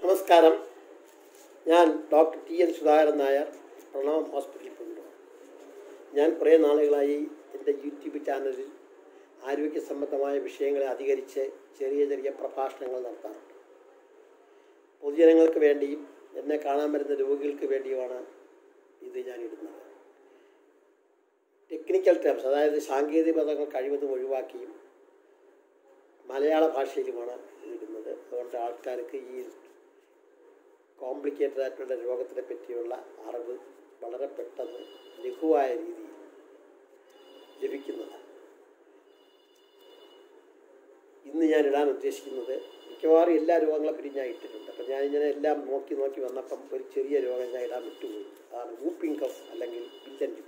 നമസ്കാരം ഞാൻ doctor T N Sudhakaran Nair Pranavam ഹോസ്പിറ്റലിൽ കൊണ്ടുപോകും ഞാൻ കുറേ നാളുകളായി എൻ്റെ യൂട്യൂബ് ചാനലിൽ ആരോഗ്യ സംബന്ധമായ വിഷയങ്ങളെ അധികരിച്ച് ചെറിയ ചെറിയ പ്രഭാഷണങ്ങൾ നടത്താറുണ്ട് പൊതുജനങ്ങൾക്ക് വേണ്ടിയും എന്നെ കാണാൻ വരുന്ന രോഗികൾക്ക് വേണ്ടിയുമാണ് ഇത് ഞാൻ ഇടുന്നത് ടെക്നിക്കൽ ടേംസ് അതായത് സാങ്കേതിക പദങ്ങൾ കഴിവതും ഒഴിവാക്കിയും മലയാള ഭാഷയിലുമാണ് ഇടുന്നത് അതുകൊണ്ട് ആൾക്കാർക്ക് ഈ കോംപ്ലിക്കേറ്റഡ് ആയിട്ടുള്ള രോഗത്തിനെ പറ്റിയുള്ള അറിവ് വളരെ പെട്ടെന്ന് ലഘുവായ രീതിയിൽ ലഭിക്കുന്നതാണ് ഇന്ന് ഞാൻ ഇടാൻ ഉദ്ദേശിക്കുന്നത് മിക്കവാറും എല്ലാ രോഗങ്ങളെ പറ്റി ഞാൻ ഇട്ടിട്ടുണ്ട് അപ്പം ഞാനിങ്ങനെ എല്ലാം നോക്കി നോക്കി വന്നപ്പം ഒരു ചെറിയ രോഗം ഞാൻ ഇടാൻ വിട്ടുപോയി അതാണ് വൂപ്പിംഗ് കഫ് അല്ലെങ്കിൽ വില്ലൻ ചുമ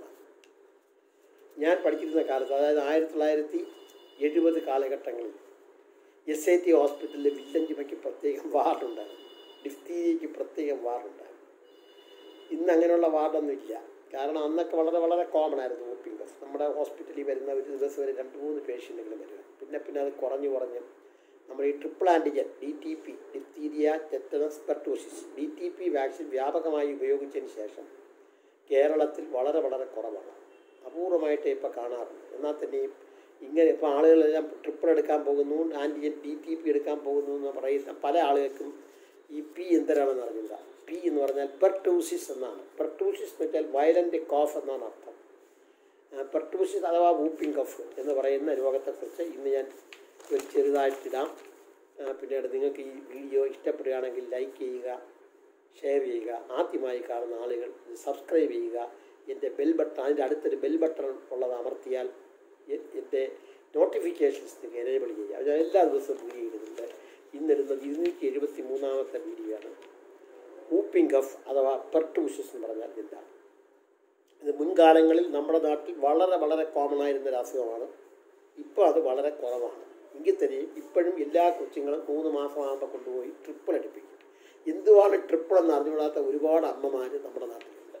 ഞാൻ പഠിച്ചിരുന്ന കാലത്ത് അതായത് ആയിരത്തി തൊള്ളായിരത്തി എഴുപത് കാലഘട്ടങ്ങളിൽ എസ് ഐ ടി ഹോസ്പിറ്റലിൽ വില്ലൻ ചുമയ്ക്ക് പ്രത്യേകം വാർഡുണ്ടായിരുന്നു ഡിഫ്തീരിയയ്ക്ക് പ്രത്യേകം വാർഡുണ്ടായിരുന്നു ഇന്ന് അങ്ങനെയുള്ള വാർഡൊന്നും ഇല്ല കാരണം അന്നൊക്കെ വളരെ വളരെ കോമൺ ആയിരുന്നു വൂപ്പിംഗ് കഫ് നമ്മുടെ ഹോസ്പിറ്റലിൽ വരുന്ന ഒരു ദിവസം ഒരു രണ്ട് മൂന്ന് പേഷ്യൻറ്റുകൾ വരും പിന്നെ പിന്നെ അത് കുറഞ്ഞു കുറഞ്ഞ് നമ്മൾ ഈ triple antigen D T P diphtheria tetanus pertussis D T P vaccine വ്യാപകമായി ഉപയോഗിച്ചതിന് ശേഷം കേരളത്തിൽ വളരെ വളരെ കുറവാണ് അപൂർവമായിട്ടേ ഇപ്പോൾ കാണാറുള്ളൂ എന്നാൽ തന്നെയും ഇങ്ങനെ ഇപ്പോൾ ആളുകളെല്ലാം ട്രിപ്പിൾ എടുക്കാൻ പോകുന്നു ആൻറ്റിജൻ ഡി ടി പി എടുക്കാൻ പോകുന്നു എന്ന് പറയുന്ന പല ആളുകൾക്കും ഈ പി എന്തരാണെന്ന് അറിഞ്ഞില്ല പി എന്ന് പറഞ്ഞാൽ പെർട്ടൂസിസ് എന്നാണ് പെർട്ടൂസിസ് എന്ന് വെച്ചാൽ വയലൻ്റ് കോഫ് എന്നാണ് അർത്ഥം പെർട്ടൂസിസ് അഥവാ വൂപ്പിംഗ് കഫ് എന്ന് പറയുന്ന രോഗത്തെക്കുറിച്ച് ഇന്ന് ഞാൻ ഒരു ചെറുതായിട്ടിടാം പിന്നീട് നിങ്ങൾക്ക് ഈ വീഡിയോ ഇഷ്ടപ്പെടുകയാണെങ്കിൽ ലൈക്ക് ചെയ്യുക ഷെയർ ചെയ്യുക ആദ്യമായി കാണുന്ന ആളുകൾ സബ്സ്ക്രൈബ് ചെയ്യുക എൻ്റെ ബെൽ ബട്ടൺ അതിൻ്റെ അടുത്തൊരു ബെൽ ബട്ടൺ ഉള്ളത് അമർത്തിയാൽ എൻ്റെ നോട്ടിഫിക്കേഷൻസ് നിങ്ങൾക്ക് എനേബിൾ ചെയ്യുക ഞാൻ എല്ലാ ദിവസവും വീഡിയോ ഇടുന്നുണ്ട് ഇന്നിടുന്നത് ഇരുന്നൂറ്റി എഴുപത്തി മൂന്നാമത്തെ വീഡിയോ ആണ് ഊപ്പിംഗ് കഫ് അഥവാ പെർട്ടൂഷസ് എന്ന് പറഞ്ഞാൽ എന്താണ് ഇത് മുൻകാലങ്ങളിൽ നമ്മുടെ നാട്ടിൽ വളരെ വളരെ കോമൺ ആയിരുന്ന ഒരു അസുഖമാണ് ഇപ്പോൾ അത് വളരെ കുറവാണ് എങ്കിൽ തന്നെയും ഇപ്പോഴും എല്ലാ കൊച്ചുങ്ങളും മൂന്ന് മാസമാകുമ്പോൾ കൊണ്ടുപോയി ട്രിപ്പിൾ അടിപ്പിക്കും എന്തുവാണ് ട്രിപ്പിൾ എന്ന് അറിഞ്ഞുകൂടാത്ത ഒരുപാട് അമ്മമാർ നമ്മുടെ നാട്ടിലുണ്ട്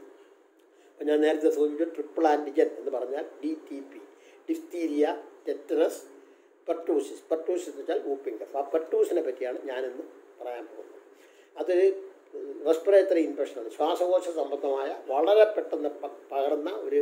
അപ്പം ഞാൻ നേരത്തെ സൂചിപ്പിച്ചു ട്രിപ്പിൾ ആൻറ്റിജൻ എന്ന് പറഞ്ഞാൽ D T P diphtheria tetanus pertussis pertussis എന്ന് വെച്ചാൽ ഊപ്പിംഗ് കഫ് ആ പെർട്ടൂസിനെ പറ്റിയാണ് ഞാനിന്ന് പറയാൻ പോകുന്നത് അതൊരു റെസ്പിറേറ്ററി ഇൻഫെക്ഷനാണ് ശ്വാസകോശ സംബന്ധമായ വളരെ പെട്ടെന്ന് പകർന്ന ഒരു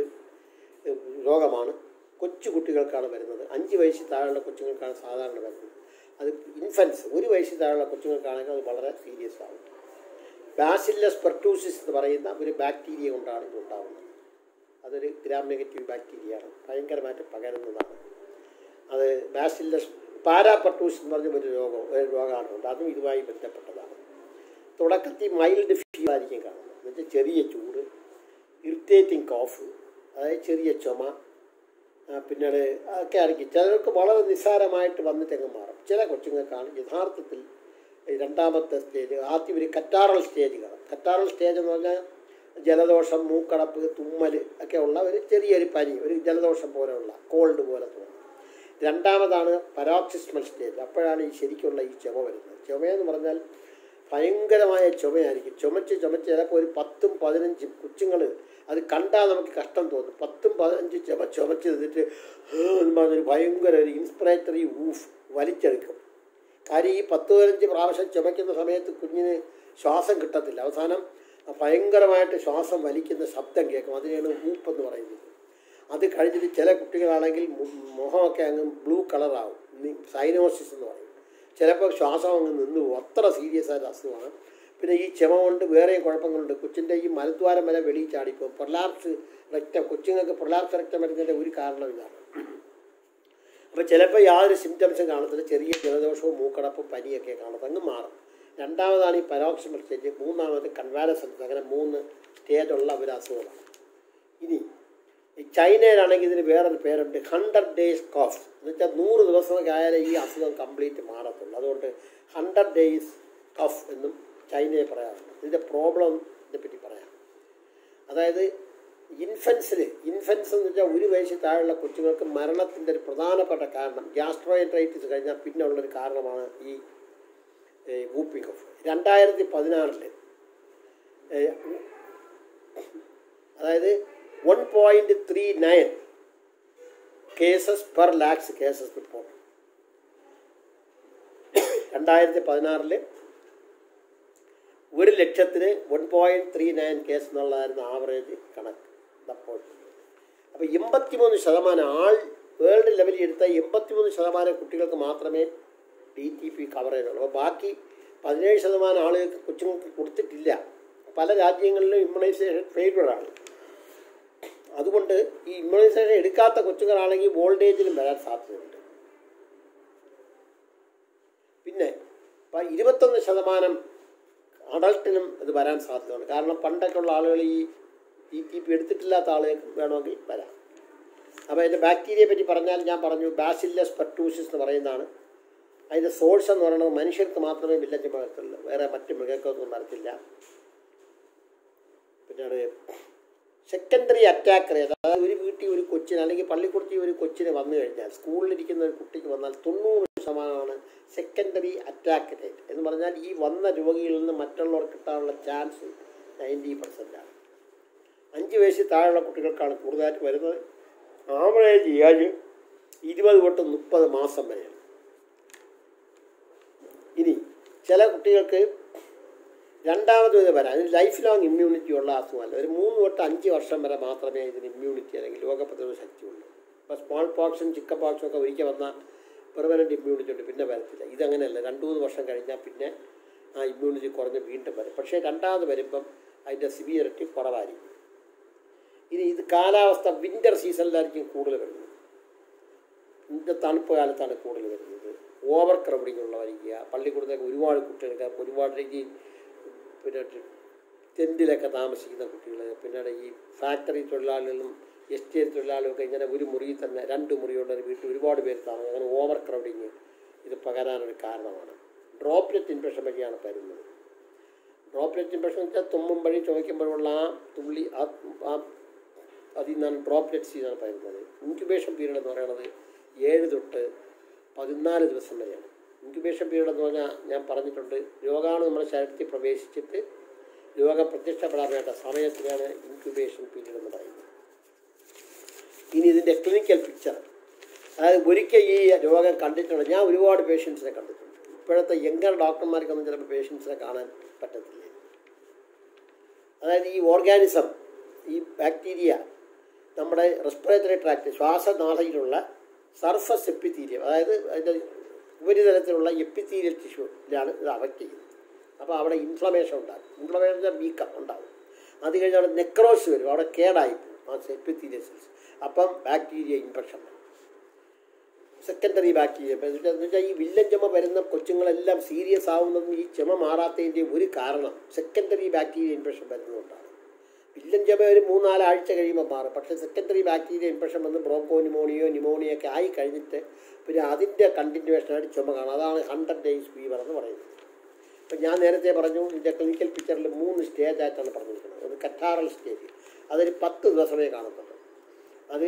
രോഗമാണ് കൊച്ചു കുട്ടികൾക്കാണ് വരുന്നത് അഞ്ച് വയസ്സിൽ താഴെയുള്ള കൊച്ചുങ്ങൾക്കാണ് സാധാരണ വരുന്നത് അത് ഇൻഫൻസ് ഒരു വയസ്സിൽ താഴെയുള്ള കൊച്ചുങ്ങൾക്കാണെങ്കിൽ അത് വളരെ സീരിയസ് ആവും ബാസില്ലസ് പെർട്ടൂസിസ് എന്ന് പറയുന്ന ഒരു ബാക്ടീരിയ കൊണ്ടാണ് ഇത് ഉണ്ടാകുന്നത് അതൊരു ഗ്രാം നെഗറ്റീവ് ബാക്ടീരിയയാണ് ഭയങ്കരമായിട്ട് പകരുന്നതാണ് അത് ബാസില്ലസ് പാരാപെർട്ടൂസ് എന്ന് പറഞ്ഞ ഒരു രോഗം ഒരു രോഗമാണ് ഉണ്ട് അതും ഇതുമായി ബന്ധപ്പെട്ടതാണ് തുടക്കത്തിൽ മൈൽഡ് ഫീവർ ആയിരിക്കും കാണുന്നത് എന്നുവെച്ചാൽ ചെറിയ ചൂട് ഇറിറ്റേറ്റിംഗ് കോഫ് അതായത് ചെറിയ ചുമ പിന്നീട് ഒക്കെ ആയിരിക്കും ചിലർക്ക് വളരെ നിസ്സാരമായിട്ട് വന്നിട്ടങ്ങ് മാറും ചില കൊച്ചുങ്ങൾക്കാണ് യഥാർത്ഥത്തിൽ രണ്ടാമത്തെ സ്റ്റേജ് ആദ്യം ഒരു കറ്റാറൽ സ്റ്റേജ് കാണും കറ്റാറൽ സ്റ്റേജ് എന്ന് പറഞ്ഞാൽ ജലദോഷം മൂക്കടപ്പ് തുമ്മൽ ഒക്കെ ഉള്ള ഒരു ചെറിയൊരു പനി ഒരു ജലദോഷം പോലെയുള്ള കോൾഡ് പോലെ തോന്നും രണ്ടാമതാണ് പരോക്സിസ്മൽ സ്റ്റേജ് അപ്പോഴാണ് ഈ ശരിക്കുള്ള ഈ ചുമ വരുന്നത് ചുമയെന്ന് പറഞ്ഞാൽ ഭയങ്കരമായ ചുമയായിരിക്കും ചുമച്ച് ചുമച്ച് ചിലപ്പോൾ ഒരു പത്തും പതിനഞ്ചും കൊച്ചുങ്ങൾ അത് കണ്ടാൽ നമുക്ക് കഷ്ടം തോന്നും പത്തും പതിനഞ്ച് ചുമ ചുമച്ച് നിന്നിട്ട് എന്ന് പറഞ്ഞൊരു ഭയങ്കര ഒരു ഇൻസ്പിറേറ്ററി ഊഫ് വലിച്ചെടുക്കും കാര്യം ഈ പത്ത് പതിനഞ്ച് പ്രാവശ്യം ചുമയ്ക്കുന്ന സമയത്ത് കുഞ്ഞിന് ശ്വാസം കിട്ടത്തില്ല അവസാനം ഭയങ്കരമായിട്ട് ശ്വാസം വലിക്കുന്ന ശബ്ദം കേൾക്കും അതിനെയാണ് ഊപ്പ് എന്ന് പറയുന്നത് അത് കഴിഞ്ഞിട്ട് ചില കുട്ടികളാണെങ്കിൽ മുഖമൊക്കെ അങ്ങ് ബ്ലൂ കളറാവും സൈനോസിസ് എന്ന് പറയും ചിലപ്പോൾ ശ്വാസം അങ്ങ് നിന്ന് പോകും അത്ര സീരിയസ് ആയ അസുഖമാണ് പിന്നെ ഈ ചുമ കൊണ്ട് വേറെയും കുഴപ്പങ്ങളുണ്ട് കൊച്ചിൻ്റെ ഈ മലദ്വാരം വരെ വെളിയിൽ ചാടിപ്പോകും പ്രൊലാപ്സ് രക്തം കൊച്ചുങ്ങൾക്ക് പ്രൊലാപ്സ് രക്തം വരുന്നതിൻ്റെ ഒരു കാരണം ഇതാണ് അപ്പോൾ ചിലപ്പോൾ യാതൊരു സിംറ്റംസും കാണത്തില്ല ചെറിയ ജലദോഷവും മൂക്കടപ്പും പനിയൊക്കെ കാണുന്നത് അങ്ങ് മാറും രണ്ടാമതാണ് ഈ പരോക്സിമൽ സ്റ്റേജ് മൂന്നാമത് കൺവാലസൻസ് അങ്ങനെ മൂന്ന് സ്റ്റേജുള്ള ഒരു അസുഖമാണ് ഇനി ചൈനയിലാണെങ്കിൽ ഇതിന് വേറൊരു പേരുണ്ട് ഹൺഡ്രഡ് ഡേയ്സ് കോഫ് എന്ന് വെച്ചാൽ നൂറ് ദിവസമൊക്കെ ആയാലേ ഈ അസുഖം കംപ്ലീറ്റ് മാറത്തുള്ളൂ അതുകൊണ്ട് ഹൺഡ്രഡ് ഡേയ്സ് കഫ് എന്നും ചൈനയെ പറയാറുണ്ട് ഇതിൻ്റെ പ്രോബ്ലം പറ്റി പറയാം അതായത് ഇൻഫൻസിൽ ഇൻഫൻസ് എന്ന് വെച്ചാൽ ഒരു വയസ്സിൽ താഴെയുള്ള കൊച്ചുങ്ങൾക്ക് മരണത്തിൻ്റെ ഒരു പ്രധാനപ്പെട്ട കാരണം ഗ്യാസ്ട്രോഎൻട്രൈറ്റിസ് കഴിഞ്ഞാൽ പിന്നെ ഉള്ളൊരു കാരണമാണ് ഈ വൂപ്പിംഗ് കഫ് രണ്ടായിരത്തി പതിനാറിൽ അതായത് one point three nine cases per lakhs cases report രണ്ടായിരത്തി പതിനാറിൽ ഒരു ലക്ഷത്തിന് one point three nine case എന്നുള്ളതായിരുന്നു ആവറേജ് കണക്ക് അപ്പോൾ അപ്പോൾ എൺപത്തിമൂന്ന് ശതമാനം ആൾ വേൾഡ് ലെവലിൽ എടുത്ത എൺപത്തിമൂന്ന് ശതമാനം കുട്ടികൾക്ക് മാത്രമേ ഡി ടി പി കവർ ചെയ്യുന്നുള്ളൂ അപ്പോൾ ബാക്കി പതിനേഴ് ശതമാനം ആളുകൾക്ക് കൊച്ചുങ്ങൾക്ക് കൊടുത്തിട്ടില്ല പല രാജ്യങ്ങളിലും ഇമ്മ്യൂണൈസേഷൻ ഫെയിൽവറാണ് അതുകൊണ്ട് ഈ ഇമ്മ്യൂണൈസേഷൻ എടുക്കാത്ത കൊച്ചുങ്ങളാണെങ്കിൽ ഓൾഡ് ഏജിലും വരാൻ സാധ്യതയുണ്ട് പിന്നെ ഇപ്പം ഇരുപത്തൊന്ന് ശതമാനം അഡൾട്ടിനും ഇത് വരാൻ സാധ്യതയുണ്ട് കാരണം പണ്ടൊക്കെ ഉള്ള ആളുകൾ ഈ ഇ ടി പി എടുത്തിട്ടില്ലാത്ത ആളുകൾക്ക് വേണമെങ്കിൽ വരാം അപ്പോൾ അതിൻ്റെ ബാക്ടീരിയയെ പറ്റി പറഞ്ഞാൽ ഞാൻ പറഞ്ഞു ബാസില്ലസ് പെർട്ടൂസിസ് എന്ന് പറയുന്നതാണ് അതിൻ്റെ സോഴ്സ് എന്ന് പറയുന്നത് മനുഷ്യർക്ക് മാത്രമേ വില്ലഞ്ച് വരത്തുള്ളൂ വേറെ മറ്റ് മൃഗങ്ങൾക്കൊന്നും വരത്തില്ല പിന്നീട് സെക്കൻഡറി അറ്റാക്ക് റേറ്റ് അതായത് ഒരു വീട്ടിൽ ഒരു കൊച്ചിന് അല്ലെങ്കിൽ പള്ളിക്കുടത്തിൽ ഒരു കൊച്ചിന് വന്നു കഴിഞ്ഞാൽ സ്കൂളിലിരിക്കുന്ന ഒരു കുട്ടിക്ക് വന്നാൽ തൊണ്ണൂറ് ശതമാനമാണ് സെക്കൻഡറി അറ്റാക്ക് റേറ്റ് എന്ന് പറഞ്ഞാൽ ഈ വന്ന രോഗികളിൽ നിന്ന് മറ്റുള്ളവർക്ക് കിട്ടാനുള്ള ചാൻസ് നയൻറ്റി പെർസെൻറ്റാണ് അഞ്ച് വയസ്സിൽ താഴെയുള്ള കുട്ടികൾക്കാണ് കൂടുതലായിട്ട് വരുന്നത് ആവറേജ് ഏഴ് ഇരുപത് തൊട്ട് മുപ്പത് മാസം വരെയാണ് ഇനി ചില കുട്ടികൾക്ക് രണ്ടാമത് ഇത് വരാം ഇതിന് ലൈഫ് ലോങ് ഇമ്മ്യൂണിറ്റി ഉള്ള അസുഖമല്ല ഒരു മൂന്ന് തൊട്ട് അഞ്ച് വർഷം വരെ മാത്രമേ ഇതിന് ഇമ്മ്യൂണിറ്റി അല്ലെങ്കിൽ രോഗപ്രതിരോധ ശക്തിയുള്ളൂ ഇപ്പോൾ സ്മോൾ പോക്സും ചിക്കൻ പോക്സും ഒക്കെ ഒരിക്കൽ വന്നാൽ പെർമനൻറ്റ് ഇമ്മ്യൂണിറ്റി ഉണ്ട് പിന്നെ വരത്തില്ല ഇതങ്ങനെയല്ല രണ്ട് മൂന്ന് വർഷം കഴിഞ്ഞാൽ പിന്നെ ആ ഇമ്മ്യൂണിറ്റി കുറഞ്ഞ് വീണ്ടും വരും പക്ഷേ രണ്ടാമത് വരുമ്പം അതിൻ്റെ സിവിയറിറ്റി കുറവായിരിക്കും ഇനി ഇത് കാലാവസ്ഥ വിൻ്റർ സീസണിലായിരിക്കും കൂടുതൽ വരുന്നത് ഇതിൻ്റെ തണുപ്പ് കാലത്താണ് കൂടുതൽ വരുന്നത് ഓവർ ക്രൗഡിങ് ഉള്ളവരിക്കുക പള്ളിക്കൂടത്തൊക്കെ ഒരുപാട് കുട്ടികൾക്ക് ഒരുപാട് ഈ പിന്നെ ടെൻറ്റിലൊക്കെ താമസിക്കുന്ന കുട്ടികൾ പിന്നീട് ഈ ഫാക്ടറി തൊഴിലാളികളും എസ്റ്റേറ്റ് തൊഴിലാളികളൊക്കെ ഇങ്ങനെ ഒരു മുറിയിൽ തന്നെ രണ്ട് മുറിയുള്ള ഒരു വീട്ടിൽ ഒരുപാട് പേര് താമസം അങ്ങനെ ഓവർ ക്രൗഡിങ് ഇത് പകരാനൊരു കാരണമാണ് ഡ്രോപ്ലെറ്റ് ഇൻഫെക്ഷൻ വഴിയാണ് പരുന്നത് ഡ്രോപ്ലെറ്റ് ഇൻഫെക്ഷൻ എന്ന് വെച്ചാൽ തുമ്മും വഴി ചുമയ്ക്കുമ്പോഴുള്ള ആ തുള്ളി ആ ആ അതിൽ നിന്നാണ് ഡ്രോപ്ലെറ്റ്സ് ചെയ്താണ് പരുന്നത് ഇൻക്യുബേഷൻ പീരീഡ് എന്ന് പറയുന്നത് ഏഴ് തൊട്ട് പതിനാല് ദിവസം വരെയാണ് ഇൻക്യുബേഷൻ പീരീഡ് എന്ന് പറഞ്ഞാൽ ഞാൻ പറഞ്ഞിട്ടുണ്ട് രോഗാണു നമ്മുടെ ശരീരത്തിൽ പ്രവേശിച്ചിട്ട് രോഗം പ്രത്യക്ഷപ്പെടാൻ വേണ്ട സമയത്തിനാണ് ഇൻക്യുബേഷൻ പീരീഡ് എന്ന് പറയുന്നത് ഇനി ഇതിൻ്റെ ക്ലിനിക്കൽ പിക്ചർ അതായത് ഒരിക്കൽ ഈ രോഗം കണ്ടിട്ടുണ്ട് ഞാൻ ഒരുപാട് പേഷ്യൻസിനെ കണ്ടിട്ടുണ്ട് ഇപ്പോഴത്തെ യങ്ങർ ഡോക്ടർമാർക്കൊന്നും ചിലപ്പോൾ പേഷ്യൻസിനെ കാണാൻ പറ്റത്തില്ല അതായത് ഈ ഓർഗാനിസം ഈ ബാക്ടീരിയ നമ്മുടെ റെസ്പിറേറ്ററി ട്രാക്ട് ശ്വാസനാളയിലുള്ള സർഫസ് എപ്പിത്തീരിയം അതായത് അതിൻ്റെ ഉപരിതലത്തിലുള്ള എപ്പിത്തീരിയൽ ടിഷ്യൂലാണ് ഇത് അഫക്റ്റ് ചെയ്യുന്നത് അപ്പോൾ അവിടെ ഇൻഫ്ലമേഷൻ ഉണ്ടാകും ഇൻഫ്ലമേഷൻ വീക്കം ഉണ്ടാകും അത് കഴിഞ്ഞ് അവിടെ നെക്രോസ് വരും അവിടെ കേടായി പോകും ആ എപ്പിത്തീരിയൽ സെൽസ് അപ്പം ബാക്ടീരിയ ഇൻഫെക്ഷൻ വരും സെക്കൻഡറി ബാക്ടീരിയ എന്ന് വെച്ചാൽ ഈ വില്ലൻ ചുമ വരുന്ന കൊച്ചുങ്ങളെല്ലാം സീരിയസ് ആവുന്നതും ഈ ചുമ മാറാത്തതിൻ്റെ ഒരു കാരണം സെക്കൻഡറി ബാക്ടീരിയ ഇൻഫെക്ഷൻ വരുന്നതുകൊണ്ടാണ് വില്ലൻ ചുമ ഒരു മൂന്നാലാഴ്ച കഴിയുമ്പോൾ മാറും പക്ഷേ സെക്കൻഡറി ബാക്ടീരിയ ഇൻഫെക്ഷൻ വന്ന് ബ്രോങ്കോ ന്യൂമോണിയോ ന്യൂമോണിയോ ഒക്കെ ആയി കഴിഞ്ഞിട്ട് പിന്നെ അതിൻ്റെ കണ്ടിന്യൂവേഷനായിട്ട് ചുമ കാണും അതാണ് ഹൺഡ്രഡ് ഡേയ്സ് ഫീവർ എന്ന് പറയുന്നത് ഇപ്പം ഞാൻ നേരത്തെ പറഞ്ഞു ഇതിൻ്റെ ക്ലിനിക്കൽ പിക്ചറിൽ മൂന്ന് സ്റ്റേജ് ആയിട്ടാണ് പറഞ്ഞിരിക്കുന്നത് ഒന്ന് കറ്റാറൽ സ്റ്റേജ് അതൊരു പത്ത് ദിവസമേ കാണത്തുള്ളൂ അത്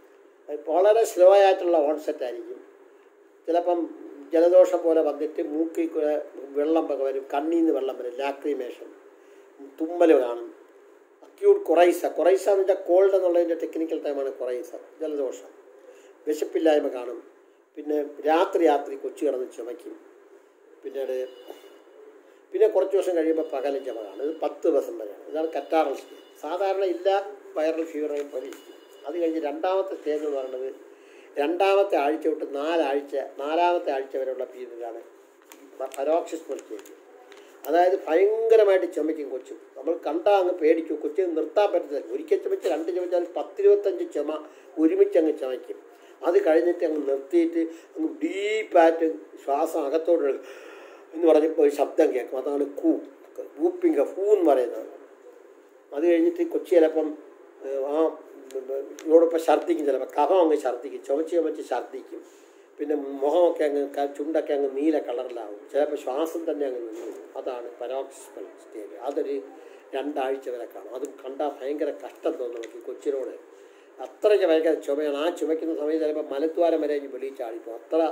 വളരെ സ്ലോ ആയിട്ടുള്ള ഓൺസെറ്റ് ആയിരിക്കും ചിലപ്പം ജലദോഷം പോലെ വന്നിട്ട് മൂക്കിൽ കൂടെ വെള്ളം ഒക്കെ വരും കണ്ണിൽ നിന്ന് വെള്ളം വരും ലാക്രിമേഷൻ തുമ്മൽ കാണും അക്യൂട്ട് കൊറൈസ കൊറൈസ എന്ന് വെച്ചാൽ കോൾഡ് എന്നുള്ളതിൻ്റെ ടെക്നിക്കൽ ടൈമാണ് കൊറൈസ ജലദോഷം വിശപ്പില്ലായ്മ കാണും പിന്നെ രാത്രി രാത്രി കൊച്ചു കിടന്ന് ചുമയ്ക്കും പിന്നീട് പിന്നെ കുറച്ച് ദിവസം കഴിയുമ്പോൾ പകലും ചുമ കാണും ഇത് പത്ത് ദിവസം വരെയാണ് ഇതാണ് കറ്റാറൽ സ്റ്റേജ് സാധാരണ ഇല്ല വൈറൽ ഫീവർ പോലെ ഇരിക്കും അത് കഴിഞ്ഞ് രണ്ടാമത്തെ സ്റ്റേജ് എന്ന് പറയുന്നത് രണ്ടാമത്തെ ആഴ്ച തൊട്ട് നാലാഴ്ച നാലാമത്തെ ആഴ്ച വരെയുള്ള പീരീഡിലാണ് പരോക്സിസ്മൽ സ്റ്റേജ് അതായത് ഭയങ്കരമായിട്ട് ചുമയ്ക്കും കൊച്ചു നമ്മൾ കണ്ടാൽ അങ്ങ് പേടിക്കും കൊച്ചിന് നിർത്താൻ പറ്റത്തില്ല ഒരിക്കൽ ചുമച്ച് രണ്ട് ചുമച്ചാൽ പത്തിരുപത്തഞ്ച് ചുമ ഒരുമിച്ച് അങ്ങ് ചുമയ്ക്കും അത് കഴിഞ്ഞിട്ട് അങ്ങ് നിർത്തിയിട്ട് അങ്ങ് ഡീപ്പായിട്ട് ശ്വാസം അകത്തോട്ട് എടുക്കും എന്ന് പറഞ്ഞപ്പോൾ ഒരു ശബ്ദം കേൾക്കും അതാണ് കൂ വൂപ്പിങ്ക ഫൂ എന്ന് പറയുന്നത് അത് കഴിഞ്ഞിട്ട് കൊച്ചി ചിലപ്പം ഏഹ്, ആ ഇതോടൊപ്പം ഛർദ്ദിക്കും ചിലപ്പോൾ കഫം അങ്ങ് ഛർദ്ദിക്കും ചുമച്ച് ചുമച്ച് ഛർദ്ദിക്കും പിന്നെ മുഖമൊക്കെ അങ്ങ് ക- ചുണ്ടൊക്കെ അങ്ങ് നീല കളറിലാവും ചിലപ്പോൾ ശ്വാസം തന്നെ അങ്ങ് നിന്നു പോകും. അതാണ് പരോക്സിമൽ സ്റ്റേജ് അതൊരു രണ്ടാഴ്ച വരെ കാണും അത് കണ്ടാൽ ഭയങ്കര കഷ്ടം തോന്നും നമുക്ക് ഈ കൊച്ചിനോട് അത്രയ്ക്ക് ഭയങ്കര ചുമയാണ് ആ ചുമയ്ക്കുന്ന സമയത്ത് ചിലപ്പോൾ മലദ്വാരം വരെ ഇനി വെളിയിൽ ചാടിപ്പോകും അത്ര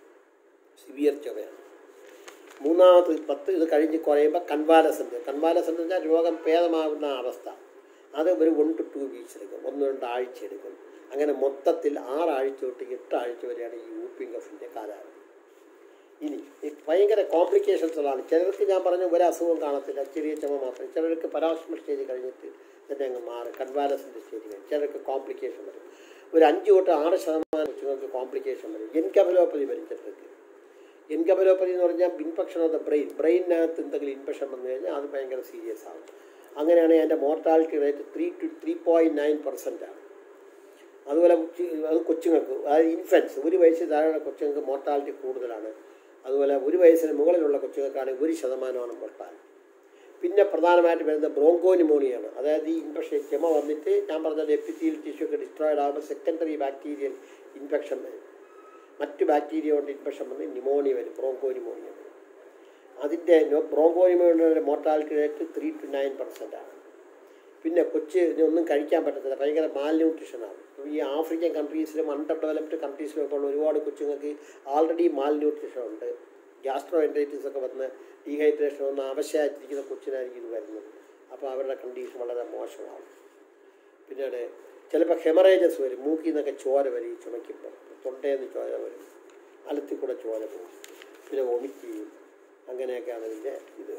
സിവിയർ ചുമയാണ് മൂന്നാമത് പത്ത് ഇത് കഴിഞ്ഞ് കുറയുമ്പോൾ കൺവാലസെൻ്റ് കൺവാലസെൻ്റ് എന്ന് വെച്ചാൽ രോഗം ഭേദമാകുന്ന അവസ്ഥ അത് ഒരു വൺ ടു ടു വീക്സ് എടുക്കും ഒന്ന് രണ്ട് ആഴ്ച എടുക്കും അങ്ങനെ മൊത്തത്തിൽ ആറാഴ്ച തൊട്ട് എട്ട് ആഴ്ച വരെയാണ് ഈ ഊപ്പിംഗ് കഫിൻ്റെ കാലാവധി ഇനി ഈ ഭയങ്കര കോംപ്ലിക്കേഷൻസുകളാണ് ചിലർക്ക് ഞാൻ പറഞ്ഞ ഒരു അസുഖവും കാണത്തില്ല ചെറിയ ചുമ മാത്രം ചിലർക്ക് പരാശ്മ സ്റ്റേജ് കഴിഞ്ഞിട്ട് തന്നെ അങ്ങ് മാറും കൺവാലസിൻ്റെ സ്റ്റേജ് കഴിഞ്ഞ് ചിലർക്ക് കോംപ്ലിക്കേഷൻ വരും ഒരു അഞ്ച് തൊട്ട് ആറ് ശതമാനം കൊച്ചുങ്ങൾക്ക് കോംപ്ലിക്കേഷൻ വരും എൻകബലോപ്പതി വരും ചിലർക്ക് എൻകബലോപ്പതി എന്ന് പറഞ്ഞാൽ ഇൻഫെക്ഷൻ ഓഫ് ദ ബ്രെയിൻ ബ്രെയിനകത്ത് എന്തെങ്കിലും ഇൻഫെക്ഷൻ വന്നു കഴിഞ്ഞാൽ അത് ഭയങ്കര സീരിയസ് ആകും അങ്ങനെയാണെങ്കിൽ അതിൻ്റെ mortality rate three to three point nine percent ആണ് അതുപോലെ ഉച്ച- അത് കൊച്ചുങ്ങൾക്ക് അതായത് ഇൻഫൻസ് ഒരു വയസ്സിൽ താഴെയുള്ള കൊച്ചുങ്ങൾക്ക് മോർട്ടാലിറ്റി കൂടുതലാണ് അതുപോലെ ഒരു വയസ്സിന് മുകളിലുള്ള കൊച്ചുങ്ങൾക്കാണെങ്കിൽ ഒരു ശതമാനമാണ് മോർട്ടാലിറ്റി പിന്നെ പ്രധാനമായിട്ട് വരുന്നത് ബ്രോങ്കോ ന്യൂമോണിയാണ് അതായത് ഈ ഇൻഫെക്ഷൻ ചുമ വന്നിട്ട് ഞാൻ പറഞ്ഞത് എപ്പിത്തീൽ ടിഷ്യൂ ഒക്കെ ഡിസ്ട്രോയിഡ് ആകുമ്പോൾ സെക്കൻഡറി ബാക്ടീരിയൽ ഇൻഫെക്ഷൻ വരും മറ്റ് ബാക്ടീരിയ കൊണ്ട് ഇൻഫെക്ഷൻ വന്ന് ന്യൂമോണിയ വരും ബ്രോങ്കോ ന്യൂമോണിയ വരും അതിൻ്റെ ബ്രോങ്കോ ന്യൂമോണിയയുടെ mortality rate three two nine percent ആണ് പിന്നെ കൊച്ച് ഒന്നും കഴിക്കാൻ പറ്റത്തില്ല ഭയങ്കര മാൽന്യൂട്രീഷനാണ് ഈ ആഫ്രിക്കൻ കൺട്രീസിലും അണ്ടർ ഡെവലപ്ഡ് കൺട്രീസിലും ഒക്കെ ഉള്ള ഒരുപാട് കൊച്ചുങ്ങൾക്ക് ആൾറെഡി മാൽന്യൂട്രീഷൻ ഉണ്ട് ഗ്യാസ്ട്രോ എൻഡൈറ്റിസ് ഒക്കെ വന്ന് ഡീഹൈഡ്രേഷൻ വന്ന് ആവശ്യമായിട്ടിരിക്കുന്ന കൊച്ചിനായിരിക്കും ഇത് വരുന്നത് അപ്പോൾ അവരുടെ കണ്ടീഷൻ വളരെ മോശമാവും പിന്നീട് ചിലപ്പോൾ ഹെമറേജസ് വരും മൂക്കിൽ നിന്നൊക്കെ ചോര വരും ഈ ചുമയ്ക്കുമ്പോൾ തൊണ്ടയിൽ നിന്ന് ചോര വരും അലത്തിൽ കൂടെ ചോര പോകും പിന്നെ വൊമിറ്റ് ചെയ്യും അങ്ങനെയൊക്കെയാണ് ഇതിൻ്റെ ഇത്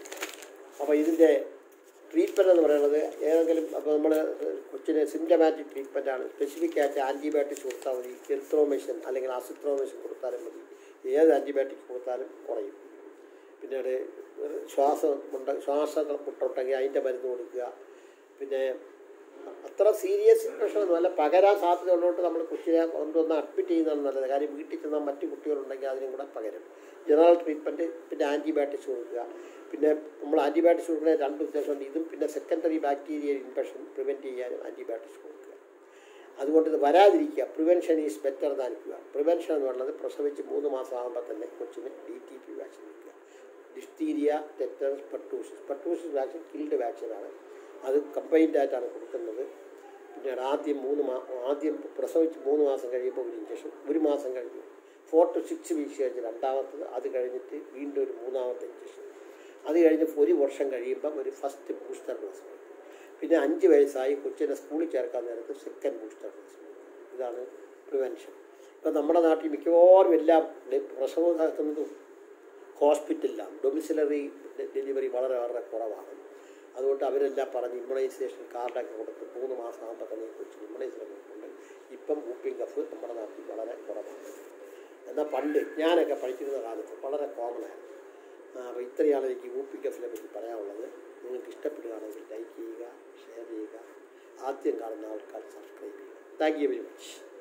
അപ്പോൾ ഇതിൻ്റെ ട്രീറ്റ്മെൻറ്റ് എന്ന് പറയുന്നത് ഏതെങ്കിലും അപ്പോൾ നമ്മൾ കൊച്ചിന് സിംറ്റമാറ്റിക് ട്രീറ്റ്മെൻറ്റാണ് സ്പെസിഫിക് ആയിട്ട് ആൻറ്റിബയോട്ടിക്സ് കൊടുത്താൽ മതി എറിത്രോമിഷൻ അല്ലെങ്കിൽ അസിത്രോമിഷൻ കൊടുത്താലും മതി ഏത് ആൻറ്റിബയോട്ടിക്സ് കൊടുത്താലും കുറയും പിന്നീട് ശ്വാസം ഉണ്ട് ശ്വാസം മുട്ടുണ്ടെങ്കിൽ അതിൻ്റെ മരുന്ന് കൊടുക്കുക പിന്നെ അത്ര സീരിയസ് ഇൻഫെക്ഷൻ ഒന്നും അല്ല പകരാൻ സാധ്യത ഉള്ളതുകൊണ്ട് നമ്മൾ കൊച്ചിനെ കൊണ്ടുവന്ന് അഡ്മിറ്റ് ചെയ്യുന്നതാണ് നല്ലത് കാര്യം വീട്ടിൽ ചെന്നാൽ മറ്റു കുട്ടികളുണ്ടെങ്കിൽ അതിനും കൂടെ പകരും ജനറൽ ട്രീറ്റ്മെൻറ്റ് പിന്നെ ആൻറ്റിബയോട്ടിക്സ് കൊടുക്കുക പിന്നെ നമ്മൾ ആൻറ്റിബയോട്ടിക്സ് കൊടുക്കുന്ന രണ്ട് ഉദ്ദേശമുണ്ട് ഇതും പിന്നെ സെക്കൻഡറി ബാക്ടീരിയൽ ഇൻഫെക്ഷൻ പ്രിവെൻറ്റ് ചെയ്യാനും ആൻറ്റിബയോട്ടിക്സ് കൊടുക്കുക അതുകൊണ്ട് ഇത് വരാതിരിക്കുക prevention is better than cure prevention എന്ന് പറയുന്നത് പ്രസവിച്ച് മൂന്ന് മാസം ആകുമ്പോൾ തന്നെ കൊച്ചിന് ഡി ടി പി വാക്സിൻ എടുക്കുക diphtheria tetanus pertussis pertussis vaccine killed വാക്സിനാണ് അത് കമ്പൈൻഡ് ആയിട്ടാണ് കൊടുക്കുന്നത് പിന്നീട് ആദ്യം മൂന്ന് മാ ആദ്യം പ്രസവിച്ച് മൂന്ന് മാസം കഴിയുമ്പോൾ ഒരു ഇഞ്ചക്ഷൻ ഒരു മാസം കഴിഞ്ഞു ഫോർ ടു സിക്സ് വീക്സ് കഴിഞ്ഞ് രണ്ടാമത്തത് അത് കഴിഞ്ഞിട്ട് വീണ്ടും ഒരു മൂന്നാമത്തെ ഇഞ്ചക്ഷൻ അത് കഴിഞ്ഞ് ഒരു വർഷം കഴിയുമ്പം ഒരു ഫസ്റ്റ് ബൂസ്റ്റർ ഡോസ് പിന്നെ അഞ്ച് വയസ്സായി കൊച്ചിനെ സ്കൂളിൽ ചേർക്കാൻ നേരത്ത് സെക്കൻഡ് ബൂസ്റ്റർ ഡോസ് ഇതാണ് പ്രിവെൻഷൻ ഇപ്പം നമ്മുടെ നാട്ടിൽ മിക്കവാറും എല്ലാം ഡെ- പ്രസവം നടത്തുന്നതും ഹോസ്പിറ്റലിലാണ് ഡൊമിസിലറി ഡെലിവറി വളരെ വളരെ കുറവാണ് അതുകൊണ്ട് അവരെല്ലാം പറഞ്ഞ് ഇമ്മ്യൂണൈസേഷൻ കാർഡൊക്കെ കൊടുത്ത് മൂന്ന് മാസം ആകുമ്പോൾ തന്നെ കൊച്ചു ഇമ്മ്യൂണൈസേഷൻ കൊടുക്കുന്നുണ്ട് ഇപ്പം വൂപ്പിംഗ് കഫ് നമ്മുടെ നാട്ടിൽ വളരെ കുറവാണ് എന്നാൽ പണ്ട് ഞാനൊക്കെ പഠിച്ചിരുന്ന കാലത്ത് വളരെ കോമൺ ആയിരുന്നു അപ്പോൾ ഇത്രയാണ് എനിക്ക് വൂപ്പിംഗ് കഫിനെ പറ്റി പറയാനുള്ളത് നിങ്ങൾക്ക് ഇഷ്ടപ്പെടുകയാണെങ്കിൽ ലൈക്ക് ചെയ്യുക ഷെയർ ചെയ്യുക ആദ്യം കാണുന്ന ആൾക്കാർ സബ്സ്ക്രൈബ് ചെയ്യുക താങ്ക് യു വെരി മച്ച്